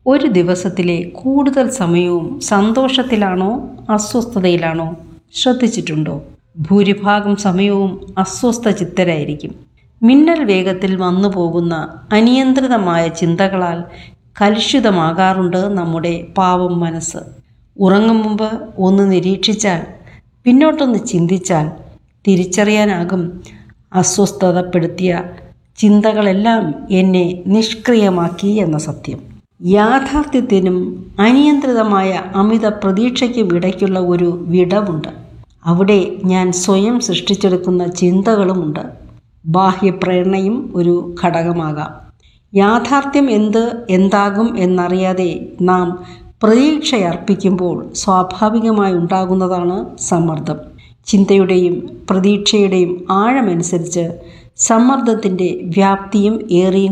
ഒരു ദിവസത്തിലെ കൂടുതൽ സമയവും സന്തോഷത്തിലാണോ അസ്വസ്ഥതയിലാണോ ശ്രദ്ധിച്ചിട്ടുണ്ടോ ഭൂരിഭാഗം സമയവും അസ്വസ്ഥ ചിത്തരായിരിക്കും മിന്നൽ വേഗത്തിൽ വന്നു പോകുന്ന അനിയന്ത്രിതമായ ചിന്തകളാൽ കലുഷിതമാകാറുണ്ട് നമ്മുടെ പാവം മനസ്സ് ഉറങ്ങും മുമ്പ് ഒന്ന് നിരീക്ഷിച്ചാൽ പിന്നോട്ടൊന്ന് ചിന്തിച്ചാൽ തിരിച്ചറിയാനാകും അസ്വസ്ഥതപ്പെടുത്തിയ ചിന്തകളെല്ലാം എന്നെ നിഷ്ക്രിയമാക്കി എന്ന സത്യം യാഥാർത്ഥ്യത്തിനും അനിയന്ത്രിതമായ അമിത പ്രതീക്ഷയ്ക്കും ഇടയ്ക്കുള്ള ഒരു വിടവുണ്ട് അവിടെ ഞാൻ സ്വയം സൃഷ്ടിച്ചെടുക്കുന്ന ചിന്തകളുമുണ്ട് ബാഹ്യപ്രേരണയും ഒരു ഘടകമാകാം യാഥാർത്ഥ്യം എന്ത് എന്താകും എന്നറിയാതെ നാം പ്രതീക്ഷയർപ്പിക്കുമ്പോൾ സ്വാഭാവികമായി ഉണ്ടാകുന്നതാണ് സമ്മർദ്ദം ചിന്തയുടെയും പ്രതീക്ഷയുടെയും ആഴമനുസരിച്ച് സമ്മർദ്ദത്തിൻ്റെ വ്യാപ്തിയും ഏറിയും